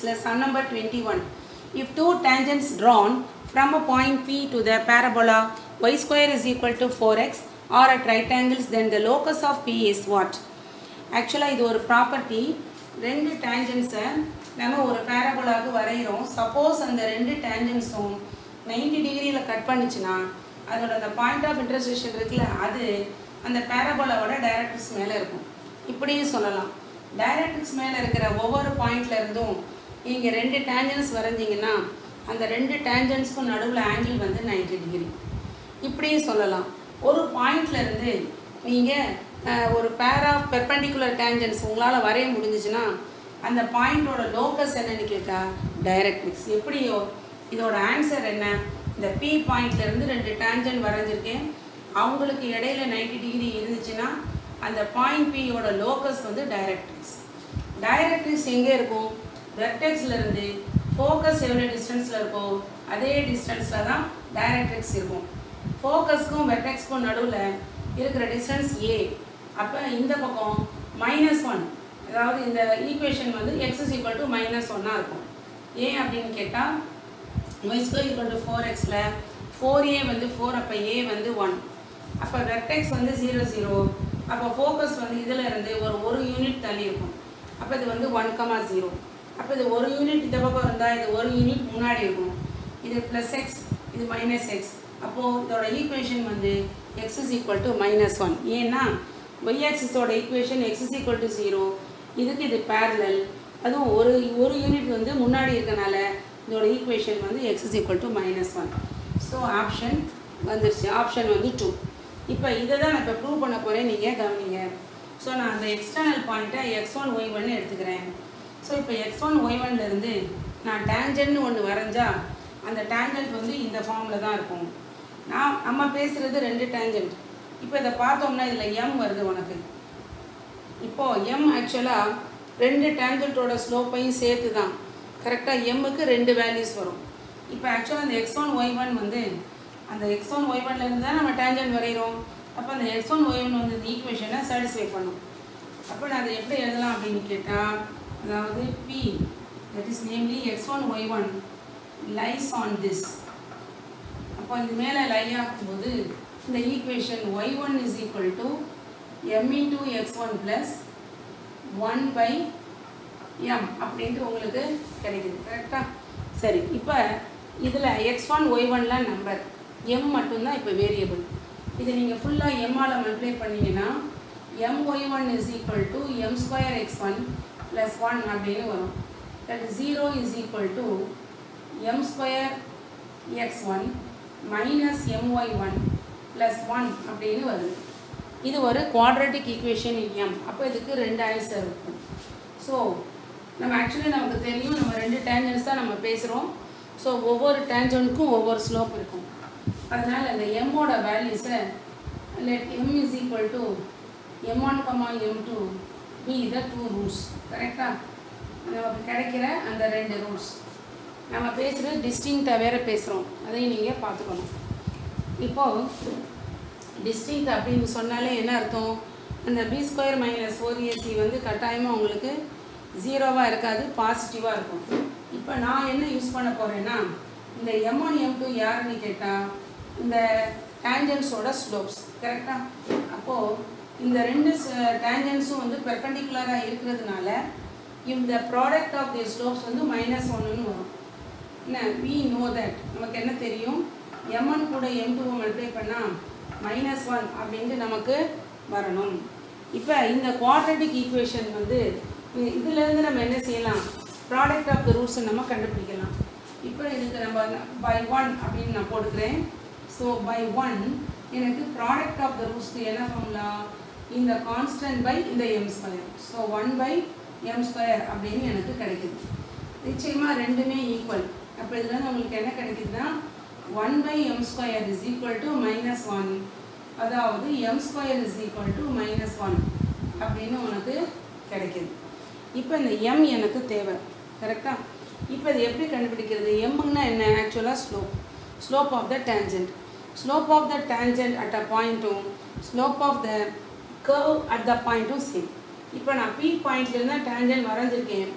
exercises sum number 21 if two tangents drawn from a point p to the parabola y square is equal to 4x or at right angles then the locus of p is what ஆக்சுவலாக இது ஒரு property ரெண்டு டேஞ்சன்ஸை நம்ம ஒரு பேரபோலாவுக்கு வரைகிறோம் suppose அந்த ரெண்டு டேஞ்சன்ஸும் 90 டிகிரியில் கட் பண்ணுச்சுன்னா அதோட அந்த பாயிண்ட் ஆஃப் இன்டர்செக்ஷன் இருக்குல்ல அது அந்த பேரபோலாவோட டைரக்ட்ரிக்ஸ் மேலே இருக்கும் இப்படியும் சொல்லலாம் டைரக்ட்ரிக்ஸ் மேலே இருக்கிற ஒவ்வொரு பாயிண்ட்ல இருந்தும் நீங்கள் ரெண்டு டேஞ்சன்ஸ் வரைஞ்சிங்கன்னா அந்த ரெண்டு டேஞ்சன்ஸ்க்கும் நடுவில் ஆங்கிள் வந்து 90 டிகிரி இப்படியும் சொல்லலாம் ஒரு பாயிண்ட்ல இருந்து நீங்கள் ஒரு பேர் ஆஃப் பெர்பெண்டிகுலர் டேஞ்சன்ஸ் உங்களால் வரைய முடிஞ்சிச்சுன்னா அந்த பாயிண்டோட லோக்கஸ் என்னன்னு கேட்டால் டைரக்ட்ரிக்ஸ் எப்படியோ இதோட ஆன்சர் என்ன இந்த பி பாயிண்ட்லேருந்து ரெண்டு டேஞ்சன் வரைஞ்சிருக்கேன் அவங்களுக்கு இடையில 90 டிகிரி இருந்துச்சுன்னா அந்த பாயிண்ட் பியோட லோக்கஸ் வந்து டைரக்ட்ரிக்ஸ் டைரக்ட்ரிக்ஸ் எங்கே இருக்கும் வெர்டெக்ஸ்ல இருந்து ஃபோக்கஸ் எவ்வளோ டிஸ்டன்ஸில் இருக்கோ அதே டிஸ்டன்ஸில் தான் டைரக்ட்ரிக்ஸ் இருக்கும் ஃபோக்கஸ்க்கும் வெர்டெக்ஸ்க்கும் நடுவில் இருக்கிற டிஸ்டன்ஸ் ஏ அப்போ இந்த பக்கம் மைனஸ் ஒன் அதாவது இந்த ஈக்குவேஷன் வந்து x is equal to minus ஒன்னாக இருக்கும் ஏன் அப்படின்னு கேட்டால் y square equal to four எக்ஸில் ஃபோர் ஏ வந்து ஃபோர் அப்போ ஏ வந்து ஒன் அப்போ வெர்டெக்ஸ் வந்து ஜீரோ ஜீரோ அப்போ ஃபோக்கஸ் வந்து இதில் இருந்து ஒரு ஒரு யூனிட் தள்ளி இருக்கும் அப்போ இது வந்து ஒன் கமா ஜீரோ அப்போ இது ஒரு யூனிட் இந்த பக்கம் இருந்தால் இது ஒரு யூனிட் முன்னாடி இருக்கும் இது ப்ளஸ் எக்ஸ் இது மைனஸ் எக்ஸ் அப்போது இதோட ஈக்குவேஷன் வந்து x is equal to minus one ஏன்னா ஒய் ஆக்சிஸோட equation x is equal to zero இதுக்கு இது பேரலல் அதுவும் ஒரு ஒரு யூனிட் வந்து முன்னாடி இருக்கனால இதோட ஈக்குவேஷன் வந்து x is equal to minus one so option வந்துருச்சு ஆப்ஷன் வந்து டூ இப்போ இதை தான் நான் இப்போ ப்ரூவ் பண்ண போகிறேன் நீங்கள் கவனிங்க ஸோ நான் அந்த எக்ஸ்டர்னல் பாயிண்ட்டை எக்ஸ் ஒன் ஒய் ஒன்னு எடுத்துக்கிறேன் ஸோ இப்போ எக்ஸ் ஒன் ஒய் ஒன்லேருந்து நான் டேஞ்சன்னு ஒன்று வரைஞ்சா அந்த டேஞ்சன்ட் வந்து இந்த ஃபார்மில் தான் இருக்கும் நான் நம்ம பேசுகிறது ரெண்டு டேஞ்சன்ட் இப்போ இதை பார்த்தோம்னா இதில் எம் வருது உனக்கு இப்போது எம் ஆக்சுவலாக ரெண்டு டேஞ்சன்ட்டோட ஸ்லோப்பையும் சேர்த்து தான் கரெக்டாக எம்முக்கு ரெண்டு வேல்யூஸ் வரும் இப்போ ஆக்சுவலாக அந்த எக்ஸ் ஒன் ஒய் ஒன் வந்து அந்த எக்ஸ் ஒன் ஒய் ஒன்லேருந்து தான் நம்ம டேஞ்சன்ட் வரைகிறோம் அப்போ அந்த எக்ஸ் ஒன் ஒய் ஒன் வந்து இந்த ஈக்குவேஷனை சாட்டிஸ்ஃபை பண்ணும் அப்போ நான் அதை எப்படி எழுதலாம் அப்படின்னு கேட்டால் அதாவது P that is namely x one y one lies on this அப்போ இது மேலே லை ஆகும்போது இந்த equation y one is equal to m into x one plus one by m அப்படின்ட்டு உங்களுக்கு கிடைக்குது கரெக்டாக சரி இப்போ இதில் எக்ஸ் ஒன் ஒய் ஒன்லாம் நம்பர் எம் மட்டும்தான் இப்போ வேரியபிள் இதை நீங்கள் ஃபுல்லாக எம்மால் மல்டிப்ளை பண்ணிங்கன்னா m y one is equal to m square x one plus one அப்படின்னு வரும் that zero is equal to m square x one minus m y one plus one அப்படின்னு வருது இது ஒரு குவாட்ரட்டிக் ஈக்குவேஷன் இன் எம் அப்போ இதுக்கு ரெண்டு ஆன்சர் இருக்கும் ஸோ நம்ம ஆக்சுவலி நமக்கு தெரியும் நம்ம ரெண்டு டேஞ்சன்ஸ் தான் நம்ம பேசுகிறோம் ஸோ ஒவ்வொரு டேஞ்சனுக்கும் ஒவ்வொரு ஸ்லோப் இருக்கும் அதனால் இந்த எம்மோட வேல்யூஸை let m is equal to m one comma m two be the two roots கரெக்டாக நமக்கு கிடைக்கிற அந்த ரெண்டு ரூட்ஸ் நம்ம பேசுகிறது டிஸ்டிங்க்டாக வேறு பேசுகிறோம் அதையும் நீங்கள் பார்த்துக்கணும் இப்போது டிஸ்டிங்க்ட் அப்படின்னு சொன்னாலே என்ன அர்த்தம் அந்த b square minus four a c வந்து கட்டாயமாக உங்களுக்கு ஜீரோவாக இருக்காது பாசிட்டிவாக இருக்கும் இப்போ நான் என்ன யூஸ் பண்ண போகிறேன்னா இந்த எம் ஒன் எம் டூ யாருன்னு கேட்டால் இந்த டேஞ்சன்ஸோட ஸ்லோப்ஸ் கரெக்டாக அப்போது இந்த ரெண்டு டேஞ்சன்ஸும் வந்து பெர்பெண்டிகுலராக இருக்கிறதுனால இந்த ப்ராடக்ட் ஆஃப் தி ஸ்லோப்ஸ் வந்து மைனஸ் ஒன்றுன்னு வரும் என்ன வி நோ தட் நமக்கு என்ன தெரியும் எம் ஒன் கூட எம் டூவை மல்டிப்ளை பண்ணால் மைனஸ் ஒன் அப்படின்ட்டு நமக்கு வரணும் இப்போ இந்த குவாட்ரட்டிக் ஈக்குவேஷன் வந்து இதுலேருந்து நம்ம என்ன செய்யலாம் ப்ராடக்ட் ஆஃப் த ரூட்ஸை நம்ம கண்டுபிடிக்கலாம் இப்போ இதுக்கு நம்ம பை ஒன் அப்படின்னு நான் போட்டுக்கிறேன் ஸோ பை ஒன் எனக்கு ப்ராடக்ட் ஆஃப் த ரூட்ஸ்க்கு என்ன ஃபார்முலா இந்த கான்ஸ்டன்ட் பை இந்த m square so one by m square அப்படின்னு எனக்கு கிடைக்குது நிச்சயமாக ரெண்டுமே ஈக்குவல் அப்போ இதில் வந்து உங்களுக்கு என்ன கிடைக்குதுன்னா one by m square is equal to minus one அதாவது m square is equal to minus one அப்படின்னு உனக்கு கிடைக்குது இப்போ இந்த எம் எனக்கு தேவை கரெக்டாக இப்போ இது எப்படி கண்டுபிடிக்கிறது எம்முன்னா என்ன ஆக்சுவலாக slope slope of the tangent slope of the tangent at a பாயிண்ட்டும் slope of the curve at the பாயிண்ட்டும் சேம் இப்போ நான் பி பாயிண்ட்லேருந்து தான் டேஞ்சன்ட் வரைஞ்சிருக்கேன்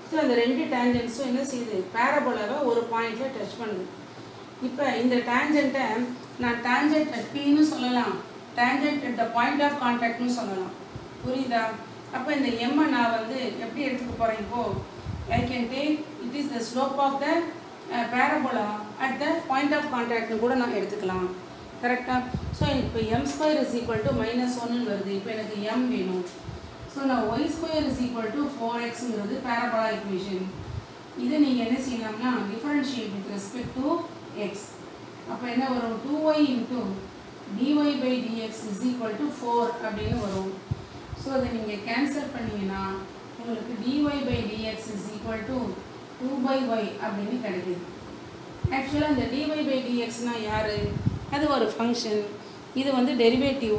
ஸோ அந்த ரெண்டு டேஞ்சன்ஸும் என்ன செய்யுது பேரபோலாவை ஒரு பாயிண்டில் டச் பண்ணுது இப்போ இந்த டேஞ்சண்ட்டை நான் டேஞ்சன்ட் அட் பின்னு சொல்லலாம் tangent at the point of கான்டாக்ட்னு சொல்லலாம் புரியுதா அப்போ இந்த எம்மை நான் வந்து எப்படி எடுத்துக்க போகிறேன் இப்போது I can take it is the slope of the parabola at the point of கான்டாக்ட்னு கூட நான் எடுத்துக்கலாம் கரெக்டாக ஸோ இப்போ m square is equal to minus ஒன்னு வருது இப்போ எனக்கு எம் வேணும் ஸோ நான் y square is equal to four எக்ஸுங்கிறது பேரபோலா ஈக்குவேஷன் இதை நீங்கள் என்ன செய்யலாம்னா differentiate with respect to x அப்போ என்ன வரும் two y into dy by dx is equal to four அப்படின்னு வரும் ஸோ அதை நீங்கள் கேன்சல் பண்ணிங்கன்னா உங்களுக்கு dy by dx is equal to two by y அப்படின்னு கிடைக்குது ஆக்சுவலாக இந்த டிஒய் பை டிஎக்ஸ்னால் யார் அது ஒரு ஃபங்க்ஷன் இது வந்து டெரிவேட்டிவ்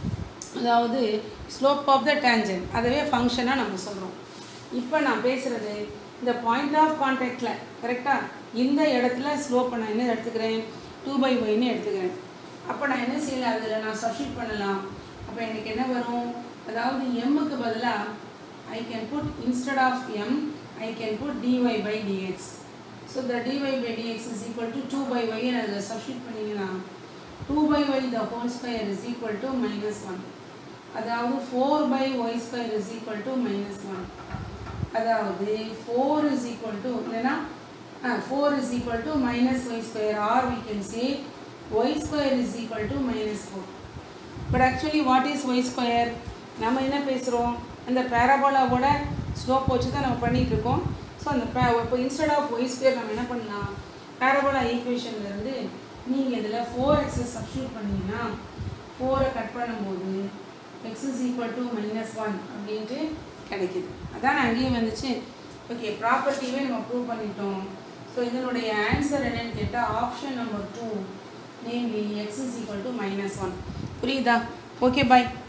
அதாவது ஸ்லோப் ஆஃப் த டேஞ்சன் அதுவே ஃபங்க்ஷனாக நம்ம சொல்கிறோம் இப்போ நான் பேசுகிறது இந்த பாயிண்ட் ஆஃப் கான்டாக்டில் கரெக்டாக இந்த இடத்துல ஸ்லோப்பை நான் என்ன எடுத்துக்கிறேன் டூ பை ஒய்னு எடுத்துக்கிறேன் அப்போ நான் என்ன செய்யலாம் அதில் நான் சப்ஸ்டியூட் பண்ணலாம் அப்போ எனக்கு என்ன வரும் அதாவது எம்முக்கு பதிலாக I can put instead of m I can put dy by dx so the dy by dx is equal to two by y அதில் சப்ஸ்டியூட் பண்ணிங்கன்னா two by y the whole square is equal to minus one அதாவது four by y square is equal to minus one அதாவது four is equal to இல்லைன்னா four is equal to minus y square or we can say y square is equal to minus four but actually what is y square நம்ம என்ன பேசுகிறோம் அந்த பேராபோலாவோட slope வச்சு தான் நம்ம பண்ணிகிட்டு இருக்கோம் ஸோ அந்த பே இப்போ இன்ஸ்டெட் ஆஃப் ஒய் ஸ்கொயர் நம்ம என்ன பண்ணலாம் பேராபோலா ஈக்குவேஷன்லேருந்து நீங்கள் இதில் ஃபோர் எக்ஸை சப்ஸ்டியூட் பண்ணிங்கன்னா ஃபோரை கட் பண்ணும்போது x is equal to minus one அப்படின்ட்டு கிடைக்குது அதான் அங்கேயும் வந்துச்சு ஓகே ப்ராப்பர்ட்டிவே நம்ம ப்ரூவ் பண்ணிட்டோம் ஸோ இதனுடைய ஆன்சர் என்னன்னு கேட்டால் option number two namely x is equal to minus one புரியுதா ஓகே பாய்